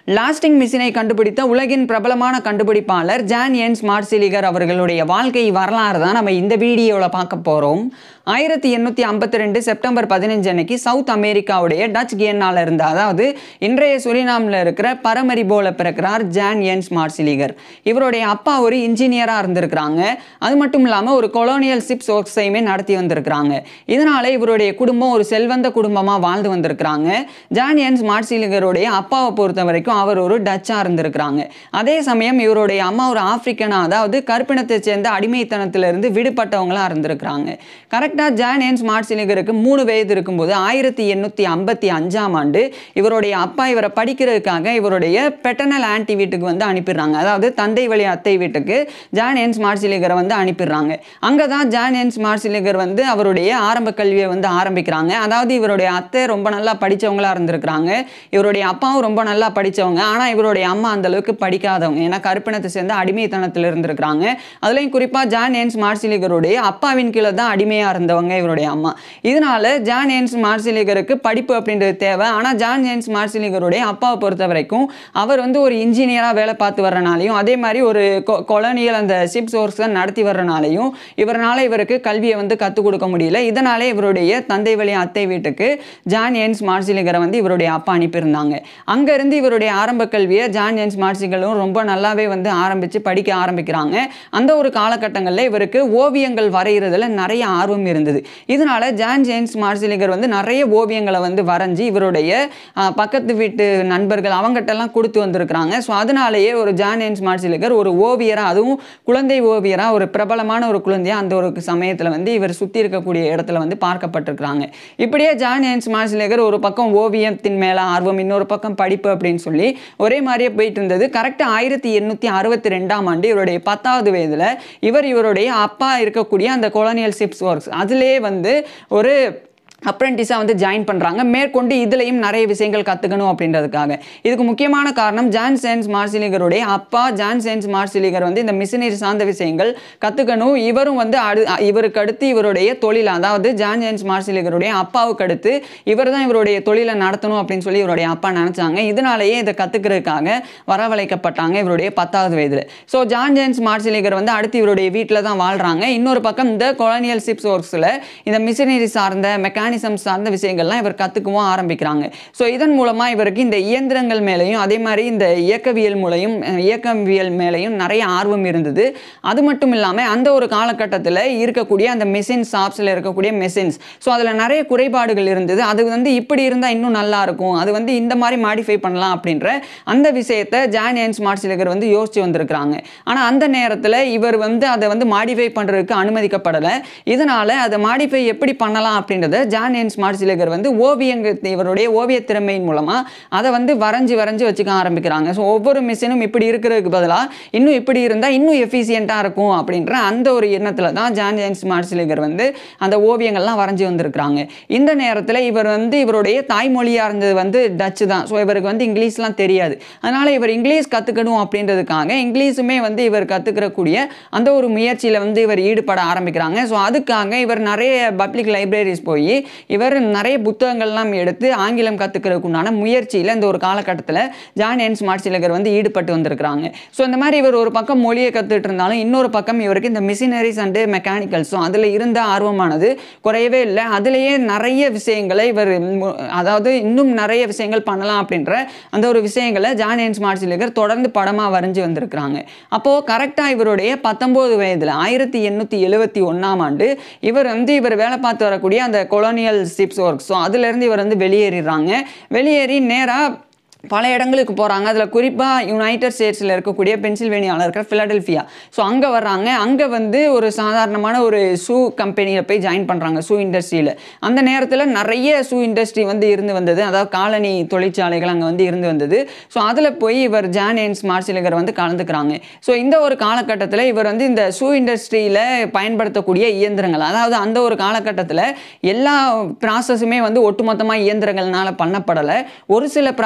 lasting மிஷினை கண்டுபிடித்த உலகின் பிரபலமான கண்டுபிடிப்பாளர் ஜான் என்ஸ் மார்சிலிகர் அவர்களுடைய வாழ்க்கை வரலாறு தான் நம்ம இந்த வீடியோவில் பார்க்க போகிறோம் ஆயிரத்தி எண்ணூற்றி ஐம்பத்தி ரெண்டு செப்டம்பர் பதினஞ்சு அன்னைக்கு சவுத் அமெரிக்காவுடைய டச் கியன்னால இருந்த அதாவது இன்றைய சுரினாமில் இருக்கிற பரமரிபோல பிறக்கிறார் ஜான் என்ஸ் மார்சிலிகர் இவருடைய அப்பா ஒரு இன்ஜினியராக இருந்திருக்கிறாங்க அது மட்டும் இல்லாமல் ஒரு கொலோனியல் சிப்ஸ் ஒர்க்ஸையுமே நடத்தி வந்திருக்கிறாங்க இதனால இவருடைய குடும்பம் ஒரு செல்வந்த குடும்பமாக வாழ்ந்து வந்திருக்கிறாங்க ஜான் என்ஸ் மார்சிலிகருடைய அப்பாவை பொறுத்த வரைக்கும் அவர் ஒரு டச்சாக இருந்திருக்கிறாங்க அதே சமயம் இவருடைய அம்மா ஒரு ஆப்பிரிக்கனா அதாவது கருப்பினத்தை சேர்ந்த அடிமைத்தனத்திலிருந்து விடுபட்டவங்களா இருந்திருக்கிறாங்க கரெக்டாக ஜான் என்ஸ் மார்சிலிகருக்கு மூணு வயது இருக்கும்போது ஆயிரத்தி எண்ணூற்றி ஐம்பத்தி அஞ்சாம் ஆண்டு இவருடைய அப்பா இவரை படிக்கிறதுக்காக இவருடைய பெட்டர்னல் ஆன்டி வீட்டுக்கு வந்து அனுப்பிடுறாங்க அதாவது தந்தை வழி அத்தை வீட்டுக்கு ஜான் என்ஸ் மார்சிலிகரை வந்து அனுப்பிடுறாங்க அங்கே தான் ஜான் என்ஸ் மார்சிலிகர் வந்து அவருடைய ஆரம்ப கல்வியை வந்து ஆரம்பிக்கிறாங்க அதாவது இவருடைய அத்தை ரொம்ப நல்லா படித்தவங்களா இருந்திருக்கிறாங்க இவருடைய அப்பாவும் ரொம்ப நல்லா படித்தவங்க ஆனால் இவருடைய அம்மா அந்த அளவுக்கு படிக்காதவங்க ஏன்னா கருப்பினத்தை சேர்ந்த அடிமைத்தனத்தில் இருந்திருக்கிறாங்க அதுலேயும் குறிப்பாக ஜான் என்ஸ் மார்சிலிகருடைய அப்பாவின் கீழே தான் அடிமையாக இருந்தவங்க இவருடைய அம்மா இதனால ஜான் என்ஸ் மார்சிலிகருக்கு படிப்பு அப்படின்றது தேவை ஆனால் ஜான் என்ஸ் மார்சிலிகருடைய அப்பாவை பொறுத்த வரைக்கும் அவர் வந்து ஒரு இன்ஜினியராக வேலை பார்த்து வர்றனாலையும் அதே மாதிரி ஒரு கொலோனியல் அந்த சிப்ஸ் ஒர்க்ஸ் நடத்தி வர்றனாலையும் இவரால் இவருக்கு கல்வியை வந்து கற்றுக் கொடுக்க முடியல இதனாலே இவருடைய தந்தை வழி அத்தை வீட்டுக்கு ஜான் என்ஸ் மார்சிலிகரை வந்து இவருடைய அப்பா அனுப்பியிருந்தாங்க அங்கேருந்து இவருடைய ஆரம்ப கல்வியை ஜான் என்ஸ் மார்சிகளும் ரொம்ப நல்லாவே வந்து ஆரம்பித்து படிக்க ஆரம்பிக்கிறாங்க அந்த ஒரு காலகட்டங்களில் இவருக்கு ஓவியங்கள் வரைகிறதுல நிறைய ஆர்வம் இருந்தது இதனால ஜான் ஜேம்ஸ் மார்சிலிகர் வந்து நிறைய ஓவியங்களை வந்து வரைஞ்சி இவருடைய ஆஹ், பக்கத்து வீட்டு நண்பர்கள் அவங்ககிட்டலாம் கொடுத்து வந்திருக்கிறாங்க ஸோ அதனாலேயே ஒரு ஜான் ஜேம்ஸ் மார்சிலிகர் ஒரு ஓவியராக அதுவும் குழந்தை ஓவியராக ஒரு பிரபலமான ஒரு குழந்தையாக அந்த ஒரு சமயத்தில் வந்து இவர் சுற்றி இருக்கக்கூடிய இடத்துல வந்து பார்க்கப்பட்டிருக்கிறாங்க இப்படியே ஜான் ஜேம்ஸ் மார்சிலிகர் ஒரு பக்கம் ஓவியத்தின் மேலே ஆர்வம் இன்னொரு பக்கம் படிப்பு அப்படின்னு சொல்லி ஒரே மாதிரியே போயிட்டு இருந்தது கரெக்டாக ஆயிரத்தி எண்ணூற்றி அறுபத்தி ரெண்டாம் ஆண்டு இவருடைய பத்தாவது வயதில் இவர் இவருடைய அப்பா இருக்கக்கூடிய அந்த கொலோனியல் சிப்ஸ் ஒர்க்ஸ் அதிலே வந்து ஒரு அப்ரெண்டிஸாக வந்து ஜாயின் பண்ணுறாங்க மேற்கொண்டு இதுலேயும் நிறைய விஷயங்கள் கற்றுக்கணும் அப்படின்றதுக்காக இதுக்கு முக்கியமான காரணம் ஜான் சேன்ஸ் மார்சிலிகருடைய அப்பா ஜான் சேன்ஸ் மார்சிலிகர் வந்து இந்த மிஷினரி சார்ந்த விஷயங்கள் கற்றுக்கணும் இவரும் வந்து அடு இவருக்கு அடுத்து இவருடைய தொழில் அதாவது ஜான் ஜேன்ஸ் மார்சிலிகருடைய அப்பாவுக்கு அடுத்து இவர் தான் இவருடைய தொழிலை நடத்தணும் அப்படின்னு சொல்லி இவருடைய அப்பா நினச்சாங்க இதனாலேயே இதை கற்றுக்கிறதுக்காக வரவழைக்கப்பட்டாங்க இவருடைய பத்தாவது வயதில் ஸோ ஜான் ஜேன்ஸ் மார்சிலிகர் வந்து அடுத்து இவருடைய வீட்டில் தான் வாழ்கிறாங்க இன்னொரு பக்கம் இந்த கொலோனியல் சிப்ஸ் ஒர்க்ஸில் இந்த மிஷினரி சார்ந்த மெக்கானிசம் சார்ந்த விஷயங்கள்லாம் இவர் கற்றுக்கவும் ஆரம்பிக்கிறாங்க ஸோ இதன் மூலமாக இவருக்கு இந்த இயந்திரங்கள் மேலேயும் அதே மாதிரி இந்த இயக்கவியல் மூலையும் அஹ், இயக்கவியல் மேலேயும் நிறைய ஆர்வம் இருந்தது அது மட்டும் இல்லாமல் அந்த ஒரு காலகட்டத்தில் இருக்கக்கூடிய அந்த மெஷின் ஷாப்ஸில் இருக்கக்கூடிய மெஷின்ஸ் ஸோ அதில் நிறைய குறைபாடுகள் இருந்தது அது வந்து இப்படி இருந்தால் இன்னும் நல்லா இருக்கும் அது வந்து இந்த மாதிரி மாடிஃபை பண்ணலாம் அப்படின்ற அந்த விஷயத்தை ஜான் ஏன்ஸ் மார்சிலகர் வந்து யோசிச்சு வந்திருக்கிறாங்க ஆனால் அந்த நேரத்தில் இவர் வந்து அதை வந்து மாடிஃபை பண்ணுறதுக்கு அனுமதிக்கப்படலை இதனால் அதை மாடிஃபை எப்படி பண்ணலாம் அப்படின்றத ஜான் ஏன்ஸ் மார்சிலகர் வந்து ஓவியங்க இவருடைய ஓவிய திறமையின் மூலமாக அதை வந்து வரைஞ்சி வரைஞ்சி வச்சுக்க ஆரம்பிக்கிறாங்க ஸோ ஒவ்வொரு மிஷினும் இப்படி இருக்கிறதுக்கு பதிலாக இன்னும் இப்படி இருந்தால் இன்னும் எஃபிஷியண்ட்டாக இருக்கும் அப்படின்ற அந்த ஒரு எண்ணத்தில் தான் ஜான் ஜேம்ஸ் மார்சிலிகர் வந்து அந்த ஓவியங்கள்லாம் வரைஞ்சி வந்திருக்கிறாங்க இந்த நேரத்தில் இவர் வந்து இவருடைய தாய்மொழியாக இருந்தது வந்து டச்சு தான் ஸோ இவருக்கு வந்து இங்கிலீஷ்லாம் தெரியாது அதனால் இவர் இங்கிலீஷ் கற்றுக்கணும் அப்படின்றதுக்காக இங்கிலீஷுமே வந்து இவர் கற்றுக்கிறக்கூடிய அந்த ஒரு முயற்சியில் வந்து இவர் ஈடுபட ஆரம்பிக்கிறாங்க ஸோ அதுக்காக இவர் நிறைய பப்ளிக் லைப்ரரிஸ் போய் இவர் நிறைய புத்தகங்கள்லாம் எடுத்து ஆங்கிலம் கற்றுக்கிறதுக்கு உண்டான முயற்சியில் இந்த ஒரு காலகட்டத்தில் ஜான் என்ஸ் மார்சிலகர் வந்து ஈடுபட்டு வந்திருக்கிறாங்க ஸோ இந்த மாதிரி இவர் ஒரு பக்கம் மொழியை கற்றுட்டு இருந்தாலும் இன்னொரு பக்கம் இவருக்கு இந்த மிஷினரிஸ் அண்டு மெக்கானிக்கல்ஸும் அதில் இருந்த ஆர்வமானது குறையவே இல்லை அதிலேயே நிறைய விஷயங்களை இவர் மு- அதாவது இன்னும் நிறைய விஷயங்கள் பண்ணலாம் அப்படின்ற அந்த ஒரு விஷயங்களை ஜான் என்ஸ் மார்சிலகர் தொடர்ந்து படமாக வரைஞ்சி வந்திருக்கிறாங்க அப்போது கரெக்டாக இவருடைய பத்தொம்போது வயதில் ஆயிரத்தி எண்ணூற்றி எழுபத்தி ஒன்றாம் ஆண்டு இவர் வந்து இவர் வேலை பார்த்து வரக்கூடிய அந்த கொலோனியல் சிப்ஸ் ஒர்க் ஸோ அதுலேருந்து இவர் வந்து வெளியேறிடுறாங்க வெளியேறி நேராக பல இடங்களுக்கு போகிறாங்க அதில் குறிப்பாக யுனைடெட் ஸ்டேட்ஸில் இருக்கக்கூடிய பென்சில்வேனியாவில் இருக்கிற ஃபிலடெல்ஃபியா ஸோ அங்கே வர்றாங்க அங்கே வந்து ஒரு சாதாரணமான ஒரு ஷூ கம்பெனியில் போய் ஜாயின் பண்ணுறாங்க ஷூ இண்டஸ்ட்ரியில் அந்த நேரத்தில் நிறைய ஷூ இண்டஸ்ட்ரி வந்து இருந்து வந்தது அதாவது காலனி தொழிற்சாலைகள் அங்கே வந்து இருந்து வந்தது ஸோ அதில் போய் இவர் ஜான் ஏன்ஸ் மார்சிலிகர் வந்து கலந்துக்கிறாங்க ஸோ இந்த ஒரு காலகட்டத்தில் இவர் வந்து இந்த ஷூ இண்டஸ்ட்ரியில் பயன்படுத்தக்கூடிய இயந்திரங்கள் அதாவது அந்த ஒரு காலகட்டத்தில் எல்லா ப்ராசஸுமே வந்து ஒட்டுமொத்தமாக இயந்திரங்கள்னால பண்ணப்படலை ஒரு சில ப்ராசஸ் தான்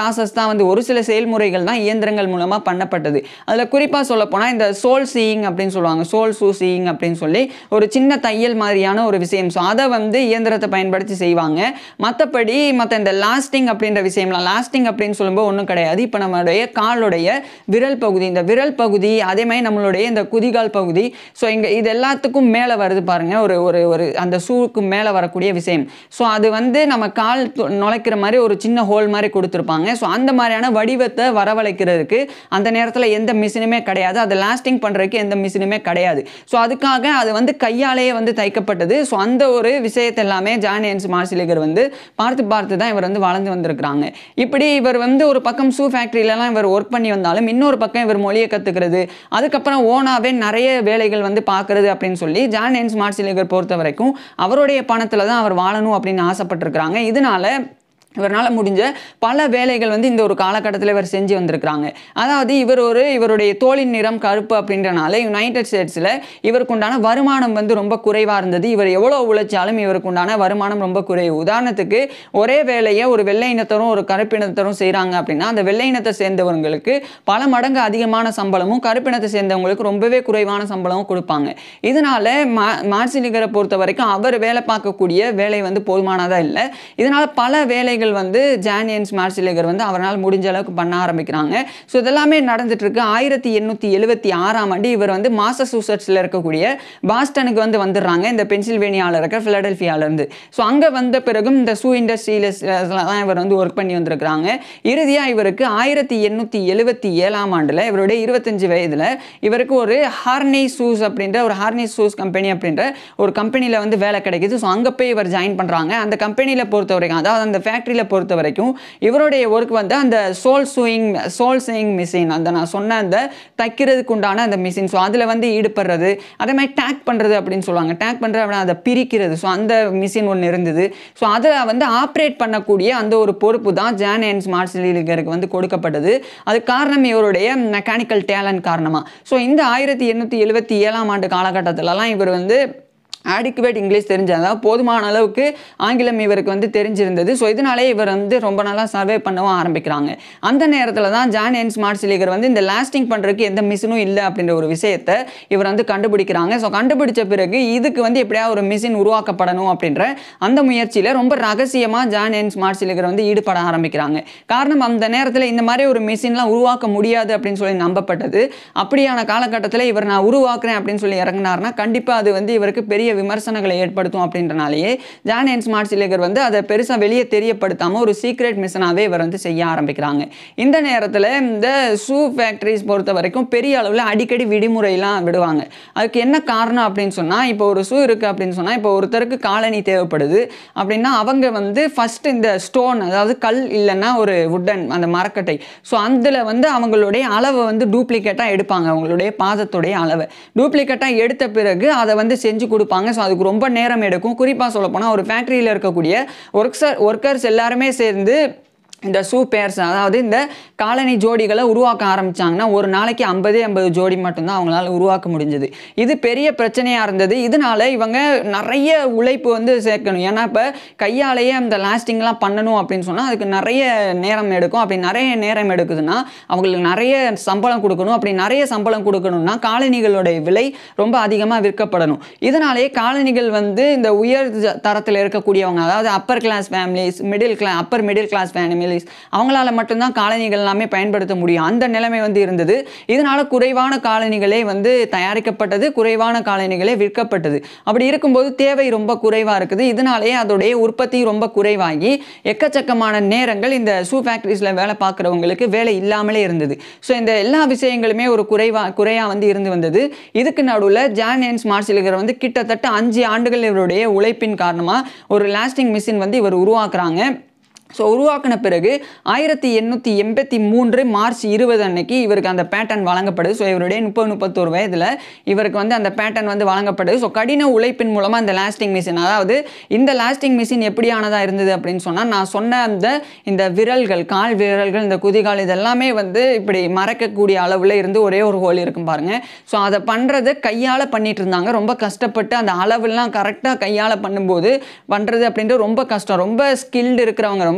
தான் வந்து ஒரு சில செயல்முறைகள் தான் இயந்திரங்கள் மூலமாக பண்ணப்பட்டது அதில் குறிப்பாக சொல்ல போனால் இந்த சோல் சீயிங் அப்படின்னு சொல்லுவாங்க சோல் சூ சீயிங் அப்படின்னு சொல்லி ஒரு சின்ன தையல் மாதிரியான ஒரு விஷயம் ஸோ அதை வந்து இயந்திரத்தை பயன்படுத்தி செய்வாங்க மற்றபடி மற்ற இந்த லாஸ்டிங் அப்படின்ற விஷயம்லாம் லாஸ்டிங் அப்படின்னு சொல்லும்போது ஒன்றும் கிடையாது இப்போ நம்மளுடைய காலுடைய விரல் பகுதி இந்த விரல் பகுதி அதே மாதிரி நம்மளுடைய இந்த குதிகால் பகுதி ஸோ இங்கே இது எல்லாத்துக்கும் மேலே வருது பாருங்க ஒரு ஒரு ஒரு அந்த ஷூவுக்கு மேலே வரக்கூடிய விஷயம் ஸோ அது வந்து நம்ம கால் து- நுழைக்கிற மாதிரி ஒரு சின்ன ஹோல் மாதிரி கொடுத்துருப்பாங்க ஸோ அந்த மாதிரியான வடிவத்தை வரவழைக்கிறதுக்கு அந்த நேரத்தில் எந்த மிஷினுமே கிடையாது அதை லாஸ்டிங் பண்ணுறதுக்கு எந்த மிஷினுமே கிடையாது ஸோ அதுக்காக அது வந்து கையாலேயே வந்து தைக்கப்பட்டது ஸோ அந்த ஒரு விஷயத்தை எல்லாமே ஜான் என்ஸ் மார்சிலிகர் வந்து பார்த்து பார்த்து தான் இவர் வந்து வளர்ந்து வந்திருக்கிறாங்க இப்படி இவர் வந்து ஒரு பக்கம் ஷூ ஃபேக்ட்ரியிலலாம் இவர் ஒர்க் பண்ணி வந்தாலும் இன்னொரு பக்கம் இவர் மொழியை கற்றுக்கிறது அதுக்கப்புறம் ஓனாவே நிறைய வேலைகள் வந்து பார்க்குறது அப்படின்னு சொல்லி ஜான் என்ஸ் மார்சிலிகர் பொறுத்த வரைக்கும் அவருடைய பணத்தில் தான் அவர் வாழணும் அப்படின்னு ஆசைப்பட்டிருக்கிறாங்க இதனால இவரால் முடிஞ்ச பல வேலைகள் வந்து இந்த ஒரு காலகட்டத்தில் இவர் செஞ்சு வந்திருக்கிறாங்க அதாவது இவர் ஒரு இவருடைய தோலின் நிறம் கருப்பு அப்படின்றனால யுனைடெட் ஸ்டேட்ஸில் இவருக்கு உண்டான வருமானம் வந்து ரொம்ப குறைவாக இருந்தது இவர் எவ்வளோ உழைச்சாலும் இவருக்கு உண்டான வருமானம் ரொம்ப குறைவு உதாரணத்துக்கு ஒரே வேலையை ஒரு வெள்ளை இனத்தரும் ஒரு கருப்பினத்தரும் செய்கிறாங்க அப்படின்னா அந்த வெள்ளை இனத்தை சேர்ந்தவங்களுக்கு பல மடங்கு அதிகமான சம்பளமும் கருப்பினத்தை சேர்ந்தவங்களுக்கு ரொம்பவே குறைவான சம்பளமும் கொடுப்பாங்க இதனால மா மார்சிலிகரை பொறுத்த வரைக்கும் அவர் வேலை பார்க்கக்கூடிய வேலை வந்து போதுமானதாக இல்லை இதனால பல வேலைகள் வந்து ஜானியன்ஸ் மார்சிலிகர் வந்து அவரால் முடிஞ்ச அளவுக்கு பண்ண ஆரம்பிக்கிறாங்க ஸோ இதெல்லாமே நடந்துட்டு இருக்கு ஆயிரத்தி எண்ணூற்றி எழுபத்தி ஆறாம் ஆண்டு இவர் வந்து மாசசூசட்ஸில் இருக்கக்கூடிய பாஸ்டனுக்கு வந்து வந்துடுறாங்க இந்த பென்சில்வேனியாவில் இருக்க philadelphiaல இருந்து ஸோ அங்கே வந்த பிறகும் இந்த ஷூ இண்டஸ்ட்ரியில தான் இவர் வந்து ஒர்க் பண்ணி வந்திருக்கிறாங்க இறுதியாக இவருக்கு ஆயிரத்தி எண்ணூற்றி எழுபத்தி ஏழாம் ஆண்டில் இவருடைய இருபத்தஞ்சு வயதில் இவருக்கு ஒரு ஹார்னி ஷூஸ் அப்படின்ற ஒரு ஹார்னி ஷூஸ் கம்பெனி அப்படின்ற ஒரு கம்பெனியில் வந்து வேலை கிடைக்குது ஸோ அங்கே போய் இவர் ஜாயின் பண்ணுறாங்க அந்த கம்பெனியில் பொறுத்த வரைக்கும் அதாவது அந்த ஃபேக்ட்ரியில் பொறுத்த வரைக்கும் இவருடைய ஒர்க் வந்து அந்த sole sewing sole sewing machine அந்த நான் சொன்ன அந்த தைக்கிறதுக்கு உண்டான அந்த மிஷின் ஸோ அதில் வந்து ஈடுபடுறது அதே மாதிரி டேக் பண்ணுறது அப்படின்னு சொல்லுவாங்க டேக் பண்ணுறது அப்படின்னா அதை பிரிக்கிறது ஸோ அந்த மிஷின் ஒன்று இருந்தது ஸோ அதில் வந்து ஆப்ரேட் பண்ணக்கூடிய அந்த ஒரு பொறுப்பு தான் ஜான் அண்ட் ஸ்மார்ட் சிலிகருக்கு வந்து கொடுக்கப்பட்டது அது காரணம் இவருடைய மெக்கானிக்கல் டேலண்ட் காரணமாக ஸோ இந்த ஆயிரத்தி எண்ணூற்றி எழுபத்தி ஏழாம் ஆண்டு காலகட்டத்திலலாம் இவர் வந்து ஆடிக்குவேட் இங்கிலீஷ் தெரிஞ்சதா போதுமான அளவுக்கு ஆங்கிலம் இவருக்கு வந்து தெரிஞ்சிருந்தது ஸோ இதனாலே இவர் வந்து ரொம்ப நாளாக சர்வே பண்ணவும் ஆரம்பிக்கிறாங்க அந்த நேரத்தில் தான் ஜான் என் ஸ்மார்ட் சிலிகர் வந்து இந்த லாஸ்டிங் பண்ணுறதுக்கு எந்த மிஷினும் இல்லை அப்படின்ற ஒரு விஷயத்தை இவர் வந்து கண்டுபிடிக்கிறாங்க ஸோ கண்டுபிடிச்ச பிறகு இதுக்கு வந்து எப்படியா ஒரு மிஷின் உருவாக்கப்படணும் அப்படின்ற அந்த முயற்சியில் ரொம்ப ரகசியமாக ஜான் என் ஸ்மார்ட் சிலிகர் வந்து ஈடுபட ஆரம்பிக்கிறாங்க காரணம் அந்த நேரத்தில் இந்த மாதிரி ஒரு மிஷின்லாம் உருவாக்க முடியாது அப்படின்னு சொல்லி நம்பப்பட்டது அப்படியான காலகட்டத்தில் இவர் நான் உருவாக்குறேன் அப்படின்னு சொல்லி இறங்கினார்னா கண்டிப்பாக அது வந்து இவருக்கு பெரிய விமர்சனங்களை ஏற்படுத்தும் அப்படின்றனாலேயே ஜான் என் ஸ்மார்ட் சிலேகர் வந்து அதை பெருசாக வெளியே தெரியப்படுத்தாமல் ஒரு சீக்ரெட் மிஷனாகவே இவர் வந்து செய்ய ஆரம்பிக்கிறாங்க இந்த நேரத்தில் இந்த ஷூ ஃபேக்ட்ரிஸ் பொறுத்த வரைக்கும் பெரிய அளவில் அடிக்கடி விடுமுறையெல்லாம் விடுவாங்க அதுக்கு என்ன காரணம் அப்படின்னு சொன்னால் இப்போ ஒரு ஷூ இருக்குது அப்படின்னு சொன்னால் இப்போ ஒருத்தருக்கு காலனி தேவைப்படுது அப்படின்னா அவங்க வந்து ஃபர்ஸ்ட் இந்த ஸ்டோன் அதாவது கல் இல்லைன்னா ஒரு வுட்டன் அந்த மரக்கட்டை ஸோ அதில் வந்து அவங்களுடைய அளவை வந்து டூப்ளிகேட்டாக எடுப்பாங்க அவங்களுடைய பாதத்துடைய அளவை டூப்ளிகேட்டாக எடுத்த பிறகு அதை வந்து செஞ்சு கொடுப்பாங்க ஸோ அதுக்கு ரொம்ப நேரம் எடுக்கும் குறிப்பாக சொல்லப்போனால் ஒரு ஃபேக்ட்ரியில் இருக்கக்கூடிய ஒர்க்ஸர் ஒர்க்கர்ஸ் எல்லாருமே சேர்ந்து இந்த ஷூ பேர்ஸ் அதாவது இந்த காலனி ஜோடிகளை உருவாக்க ஆரம்பிச்சாங்கன்னா ஒரு நாளைக்கு ஐம்பதே ஐம்பது ஜோடி மட்டும்தான் அவங்களால உருவாக்க முடிஞ்சது இது பெரிய பிரச்சனையாக இருந்தது இதனால இவங்க நிறைய உழைப்பு வந்து சேர்க்கணும் ஏன்னா இப்போ கையாலேயே அந்த லாஸ்டிங்லாம் பண்ணணும் அப்படின்னு சொன்னால் அதுக்கு நிறைய நேரம் எடுக்கும் அப்படி நிறைய நேரம் எடுக்குதுன்னா அவங்களுக்கு நிறைய சம்பளம் கொடுக்கணும் அப்படி நிறைய சம்பளம் கொடுக்கணும்னா காலனிகளுடைய விலை ரொம்ப அதிகமாக விற்கப்படணும் இதனாலேயே காலனிகள் வந்து இந்த உயர் ஜ- தரத்தில் இருக்கக்கூடியவங்க அதாவது அப்பர் கிளாஸ் ஃபேமிலிஸ் மிடில் கிளா அப்பர் மிடில் கிளாஸ் ஃபேமிலிஸ் அவங்களால மட்டும்தான் காலனிகள் எல்லாமே பயன்படுத்த முடியும் அந்த நிலைமை வந்து இருந்தது இதனால குறைவான காலனிகளே வந்து தயாரிக்கப்பட்டது குறைவான காலனிகளே விற்கப்பட்டது அப்படி இருக்கும்போது தேவை ரொம்ப குறைவாக இருக்குது இதனாலேயே அதோடைய உற்பத்தி ரொம்ப குறைவாகி எக்கச்சக்கமான நேரங்கள் இந்த ஷூ ஃபேக்ட்ரிஸில் வேலை பார்க்குறவங்களுக்கு வேலை இல்லாமலே இருந்தது ஸோ இந்த எல்லா விஷயங்களுமே ஒரு குறைவா குறையாக வந்து இருந்து வந்தது இதுக்கு நடுவில் ஜான் என் ஸ்மார்ட் சிலிகர் வந்து கிட்டத்தட்ட அஞ்சு ஆண்டுகள் இவருடைய உழைப்பின் காரணமாக ஒரு லாஸ்டிங் மிஷின் வந்து இவர் உருவாக்குறாங்க ஸோ உருவாக்கின பிறகு ஆயிரத்தி எண்ணூற்றி எண்பத்தி மூன்று மார்ச் இருபது அன்னைக்கு இவருக்கு அந்த பேட்டன் வழங்கப்படுது ஸோ இவருடைய முப்பது முப்பத்தோரு வயதில் இவருக்கு வந்து அந்த பேட்டன் வந்து வழங்கப்படுது ஸோ கடின உழைப்பின் மூலமாக இந்த லாஸ்டிங் மிஷின் அதாவது இந்த லாஸ்டிங் மிஷின் எப்படியானதாக இருந்தது அப்படின்னு சொன்னால் நான் சொன்ன அந்த இந்த விரல்கள் கால் விரல்கள் இந்த குதிகால் இதெல்லாமே வந்து இப்படி மறைக்கக்கூடிய அளவில் இருந்து ஒரே ஒரு ஹோல் இருக்கும் பாருங்க ஸோ அதை பண்ணுறது கையால் பண்ணிட்டு இருந்தாங்க ரொம்ப கஷ்டப்பட்டு அந்த அளவெல்லாம் கரெக்டாக கையால் பண்ணும்போது பண்ணுறது அப்படின்றது ரொம்ப கஷ்டம் ரொம்ப ஸ்கில்டு இருக்கிறவங்க ரொம்ப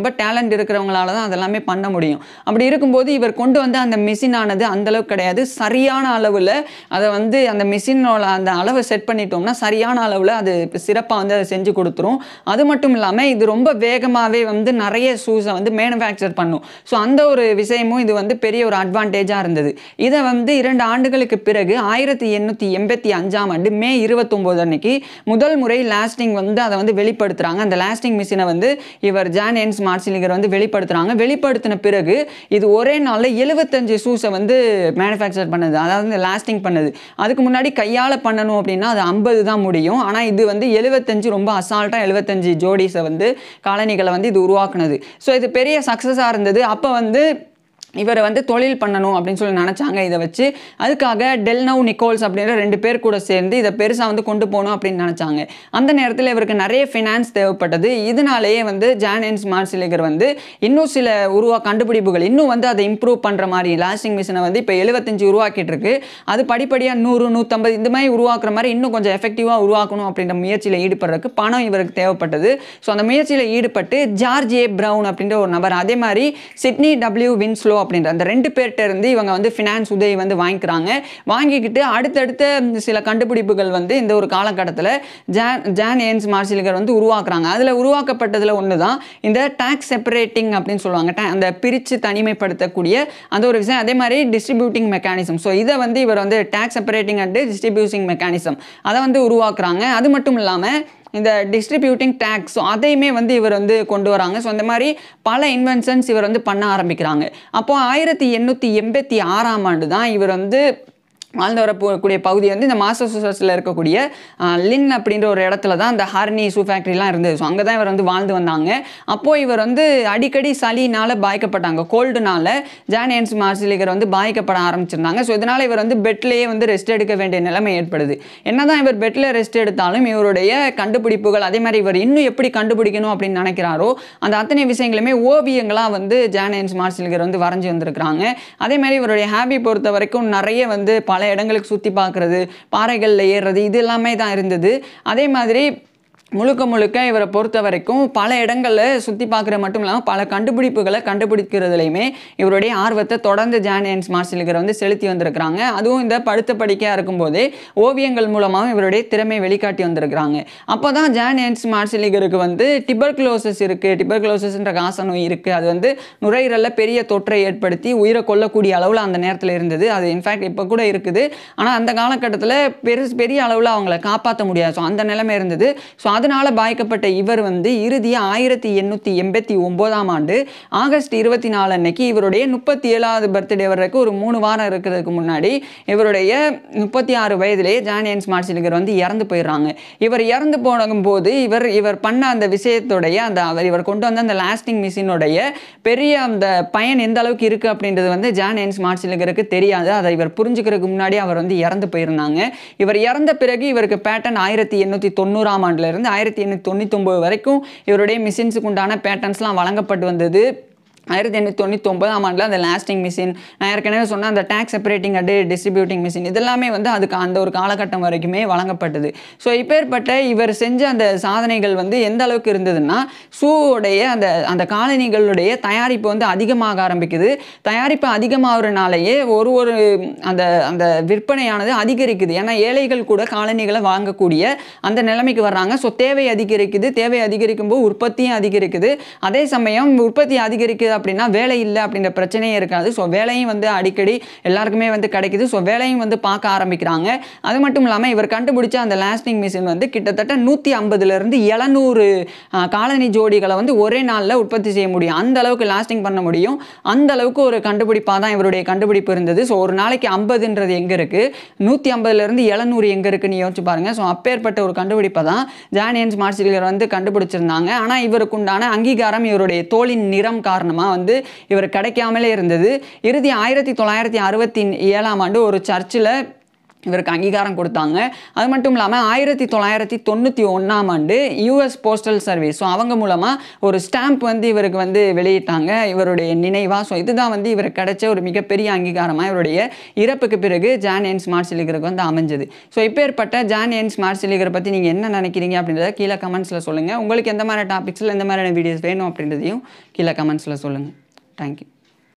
ரொம்ப டேலண்ட் இருக்கிறவங்களால தான் அதெல்லாமே பண்ண முடியும் அப்படி இருக்கும்போது இவர் கொண்டு வந்த அந்த மிஷின் ஆனது அந்த அளவுக்கு கிடையாது சரியான அளவில் அதை வந்து அந்த மிஷினோட அந்த அளவை செட் பண்ணிட்டோம்னா சரியான அளவில் அது சிறப்பாக வந்து அதை செஞ்சு கொடுத்துரும் அது மட்டும் இல்லாமல் இது ரொம்ப வேகமாகவே வந்து நிறைய ஷூஸை வந்து மேனுஃபேக்சர் பண்ணும் ஸோ அந்த ஒரு விஷயமும் இது வந்து பெரிய ஒரு அட்வான்டேஜாக இருந்தது இதை வந்து இரண்டு ஆண்டுகளுக்கு பிறகு ஆயிரத்தி எண்ணூற்றி எண்பத்தி அஞ்சாம் ஆண்டு மே இருபத்தொம்போது அன்னைக்கு முதல் முறை லாஸ்டிங் வந்து அதை வந்து வெளிப்படுத்துகிறாங்க அந்த லாஸ்டிங் மிஷினை வந்து இவர் ஜான் என்ஸ் மார்சிலிகர் வந்து வெளிப்படுத்துகிறாங்க வெளிப்படுத்தின பிறகு இது ஒரே நாளில் எழுபத்தஞ்சு ஷூஸை வந்து மேனுஃபேக்சர் பண்ணுது அதாவது லாஸ்டிங் பண்ணுது அதுக்கு முன்னாடி கையால் பண்ணணும் அப்படின்னா அது ஐம்பது தான் முடியும் ஆனால் இது வந்து எழுபத்தஞ்சு ரொம்ப அசால்ட்டாக எழுபத்தஞ்சு ஜோடிஸை வந்து காலனிகளை வந்து இது உருவாக்குனது ஸோ இது பெரிய சக்ஸஸாக இருந்தது அப்போ வந்து இவரை வந்து தொழில் பண்ணணும் அப்படின்னு சொல்லி நினச்சாங்க இதை வச்சு அதுக்காக டெல்னவ் நிக்கோல்ஸ் அப்படின்ற ரெண்டு பேர் கூட சேர்ந்து இதை பெருசாக வந்து கொண்டு போகணும் அப்படின்னு நினச்சாங்க அந்த நேரத்தில் இவருக்கு நிறைய ஃபினான்ஸ் தேவைப்பட்டது இதனாலேயே வந்து ஜானன்ஸ் மார்சிலிகர் வந்து இன்னும் சில உருவா கண்டுபிடிப்புகள் இன்னும் வந்து அதை இம்ப்ரூவ் பண்ணுற மாதிரி லாஸ்டிங் மிஷினை வந்து இப்போ எழுபத்தஞ்சு உருவாக்கிட்டு இருக்கு அது படிப்படியாக நூறு நூற்றம்பது இந்த மாதிரி உருவாக்குற மாதிரி இன்னும் கொஞ்சம் எஃபெக்டிவாக உருவாக்கணும் அப்படின்ற முயற்சியில் ஈடுபடுறதுக்கு பணம் இவருக்கு தேவைப்பட்டது ஸோ அந்த முயற்சியில் ஈடுபட்டு ஜார்ஜ் ஏ ப்ரவுன் அப்படின்ற ஒரு நபர் அதே மாதிரி சிட்னி டபிள்யூ வின்ஸ்லோ அப்படின்ற அந்த ரெண்டு பேர்கிட்ட இருந்து இவங்க வந்து ஃபினான்ஸ் உதவி வந்து வாங்கிக்கிறாங்க வாங்கிக்கிட்டு அடுத்தடுத்த சில கண்டுபிடிப்புகள் வந்து இந்த ஒரு காலகட்டத்தில் ஜான் ஜான் ஏன்ஸ் மார்சிலிகர் வந்து உருவாக்குறாங்க அதில் உருவாக்கப்பட்டதில் ஒன்று தான் இந்த டேக்ஸ் செப்பரேட்டிங் அப்படின்னு சொல்லுவாங்க ta- அந்த பிரித்து தனிமைப்படுத்தக்கூடிய அந்த ஒரு விஷயம் அதே மாதிரி டிஸ்ட்ரிபியூட்டிங் மெக்கானிசம் ஸோ இதை வந்து இவர் வந்து tax separating and distributing mechanism அதை வந்து உருவாக்குறாங்க அது மட்டும் இல்லாமல் இந்த டிஸ்ட்ரிபியூட்டிங் டேக்ஸ் ஸோ அதையுமே வந்து இவர் வந்து கொண்டு வராங்க ஸோ அந்த மாதிரி பல இன்வென்ஷன்ஸ் இவர் வந்து பண்ண ஆரம்பிக்கிறாங்க அப்போ ஆயிரத்தி எண்ணூற்றி எண்பத்தி ஆறாம் ஆண்டு தான் இவர் வந்து வாழ்ந்து வரக்கூடிய பகுதி வந்து இந்த மாசசூசட்ஸில் இருக்கக்கூடிய ஆஹ், லின் அப்படின்ற ஒரு இடத்துல தான் இந்த ஹார்னி ஷூ ஃபேக்ட்ரிலாம் இருந்தது ஸோ அங்கே தான் இவர் வந்து வாழ்ந்து வந்தாங்க அப்போது இவர் வந்து அடிக்கடி சளினால் பாதிக்கப்பட்டாங்க கோல்டுனால ஜான் ஏன்ஸ் மார்சிலிகர் வந்து பாதிக்கப்பட ஆரம்பிச்சிருந்தாங்க ஸோ இதனால் இவர் வந்து பெட்லேயே வந்து ரெஸ்ட் எடுக்க வேண்டிய நிலைமை ஏற்படுது என்னதான் இவர் பெட்டில் ரெஸ்ட் எடுத்தாலும் இவருடைய கண்டுபிடிப்புகள் அதே மாதிரி இவர் இன்னும் எப்படி கண்டுபிடிக்கணும் அப்படின்னு நினைக்கிறாரோ அந்த அத்தனை விஷயங்களுமே ஓவியங்களாக வந்து ஜான் ஏன்ஸ் மார்சிலிகர் வந்து வரைஞ்சி வந்திருக்கிறாங்க அதே மாதிரி இவருடைய ஹாபி பொறுத்த வரைக்கும் நிறைய வந்து பல இடங்களுக்கு சுற்றி பார்க்குறது பாறைகளில் ஏறுறது இது எல்லாமே தான் இருந்தது அதே மாதிரி முழுக்க முழுக்க இவரை பொறுத்த வரைக்கும் பல இடங்களில் சுற்றி பார்க்குறது மட்டும் இல்லாமல் பல கண்டுபிடிப்புகளை கண்டுபிடிக்கிறதுலையுமே இவருடைய ஆர்வத்தை தொடர்ந்து ஜான் ஏன்ஸ் மார்சிலிகர் வந்து செலுத்தி வந்திருக்கிறாங்க அதுவும் இந்த படுத்த படிக்கையாக இருக்கும்போதே ஓவியங்கள் மூலமாக இவருடைய திறமை வெளிக்காட்டி வந்திருக்கிறாங்க அப்போ தான் ஜான் ஏன்ஸ் மார்சிலிகருக்கு வந்து டிபர்குலோசஸ் இருக்குது டிபர்குலோசஸ்ன்ற காச நோய் இருக்குது அது வந்து நுரையீரலில் பெரிய தொற்றை ஏற்படுத்தி உயிரை கொல்லக்கூடிய அளவில் அந்த நேரத்தில் இருந்தது அது இன்ஃபேக்ட் இப்போ கூட இருக்குது ஆனால் அந்த காலகட்டத்தில் பெருசு பெரிய அளவில் அவங்கள காப்பாற்ற முடியாது ஸோ அந்த நிலைமை இருந்தது ஸோ அதனால் பாதிக்கப்பட்ட இவர் வந்து இறுதியாக ஆயிரத்தி எண்ணூற்றி எண்பத்தி ஒம்போதாம் ஆண்டு ஆகஸ்ட் இருபத்தி நாலு அன்னைக்கு இவருடைய முப்பத்தி ஏழாவது பர்த்டே வர்றதுக்கு ஒரு மூணு வாரம் இருக்கிறதுக்கு முன்னாடி இவருடைய முப்பத்தி ஆறு வயதிலே ஜானியன்ஸ் மார்சிலிகர் வந்து இறந்து போயிடுறாங்க இவர் இறந்து போகும்போது இவர் இவர் பண்ண அந்த விஷயத்துடைய அந்த அவர் இவர் கொண்டு வந்த அந்த லாஸ்டிங் மிஷினுடைய பெரிய அந்த பயன் எந்த அளவுக்கு இருக்குது அப்படின்றது வந்து ஜான் என்ஸ் மார்சிலிகருக்கு தெரியாது அதை இவர் புரிஞ்சுக்கிறதுக்கு முன்னாடி அவர் வந்து இறந்து போயிருந்தாங்க இவர் இறந்த பிறகு இவருக்கு பேட்டன் ஆயிரத்தி எண்ணூற்றி தொண்ணூறாம் ஆண்டுல இருந்து ஆயிரத்தி எண்ணூற்றி தொண்ணூத்தொம்பது வரைக்கும் இவருடைய மிஷின்ஸுக்கு உண்டான பேட்டர்ன்ஸ்லாம் வழங்கப்பட்டு வந்தது ஆயிரத்தி எண்ணூற்றி தொண்ணூற்றி ஒன்பதாம் ஆண்டில் அந்த லாஸ்டிங் மிஷின் நான் ஏற்கனவே சொன்ன அந்த tax separating and distributing machine இதெல்லாமே வந்து அதுக்கு அந்த ஒரு காலகட்டம் வரைக்குமே வழங்கப்பட்டது ஸோ இப்பேற்பட்ட இவர் செஞ்ச அந்த சாதனைகள் வந்து எந்த அளவுக்கு இருந்ததுன்னா ஷூவுடைய அந்த அந்த காலணிகளுடைய தயாரிப்பு வந்து அதிகமாக ஆரம்பிக்குது தயாரிப்பு அதிகமாகிறனாலேயே ஒரு ஒரு அந்த அந்த விற்பனையானது அதிகரிக்குது ஏன்னா ஏழைகள் கூட காலணிகளை வாங்கக்கூடிய அந்த நிலைமைக்கு வர்றாங்க ஸோ தேவை அதிகரிக்குது தேவை அதிகரிக்கும் போது உற்பத்தியும் அதிகரிக்குது அதே சமயம் உற்பத்தி அதிகரிக்குது அப்படின்னா வேலை இல்லை அப்படின்ற பிரச்சனையே இருக்காது ஸோ வேலையும் வந்து அடிக்கடி எல்லாருக்குமே வந்து கிடைக்குது ஸோ வேலையும் வந்து பார்க்க ஆரம்பிக்கிறாங்க அது மட்டும் இல்லாமல் இவர் கண்டுபிடிச்ச அந்த லாஸ்டிங் மிஷின் வந்து கிட்டத்தட்ட நூற்றி ஐம்பதுலேருந்து எழுநூறு காலனி ஜோடிகளை வந்து ஒரே நாளில் உற்பத்தி செய்ய முடியும் அந்த அளவுக்கு லாஸ்டிங் பண்ண முடியும் அந்த அளவுக்கு ஒரு கண்டுபிடிப்பாக தான் இவருடைய கண்டுபிடிப்பு இருந்தது ஸோ ஒரு நாளைக்கு ஐம்பதுன்றது எங்கே இருக்குது நூற்றி ஐம்பதுலேருந்து எழுநூறு எங்கே இருக்குன்னு யோசிச்சு பாருங்கள் ஸோ அப்பேற்பட்ட ஒரு கண்டுபிடிப்பை தான் ஜானியன்ஸ் மார்சிலியர் வந்து கண்டுபிடிச்சிருந்தாங்க ஆனால் இவருக்கு உண்டான அங்கீகாரம் இவருடைய தோலின் நிறம் காரணமாக வந்து இவர் கிடைக்காமலே இருந்தது இறுதி ஆயிரத்தி தொள்ளாயிரத்தி அறுபத்தி ஏழாம் ஆண்டு ஒரு சர்ச்சில் இவருக்கு அங்கீகாரம் கொடுத்தாங்க அது மட்டும் இல்லாமல் ஆயிரத்தி தொள்ளாயிரத்தி தொண்ணூற்றி ஒன்றாம் ஆண்டு யூஎஸ் போஸ்டல் சர்வீஸ் ஸோ அவங்க மூலமாக ஒரு ஸ்டாம்ப் வந்து இவருக்கு வந்து வெளியிட்டாங்க இவருடைய நினைவாக ஸோ இதுதான் வந்து இவருக்கு கிடைச்ச ஒரு மிகப்பெரிய அங்கீகாரமாக இவருடைய இறப்புக்கு பிறகு ஜான் என்ஸ் மார்சிலிகருக்கு வந்து அமைஞ்சது ஸோ இப்பேற்பட்ட ஜான் என்ஸ் மார்சிலிகரை பற்றி நீங்கள் என்ன நினைக்கிறீங்க அப்படின்றத கீழே கமெண்ட்ஸில் சொல்லுங்கள் உங்களுக்கு எந்த மாதிரி டாபிக்ஸில் எந்த மாதிரியான வீடியோஸ் வேணும் அப்படின்றதையும் கீழே கமெண்ட்ஸில் சொல்லுங்கள் தேங்க்யூ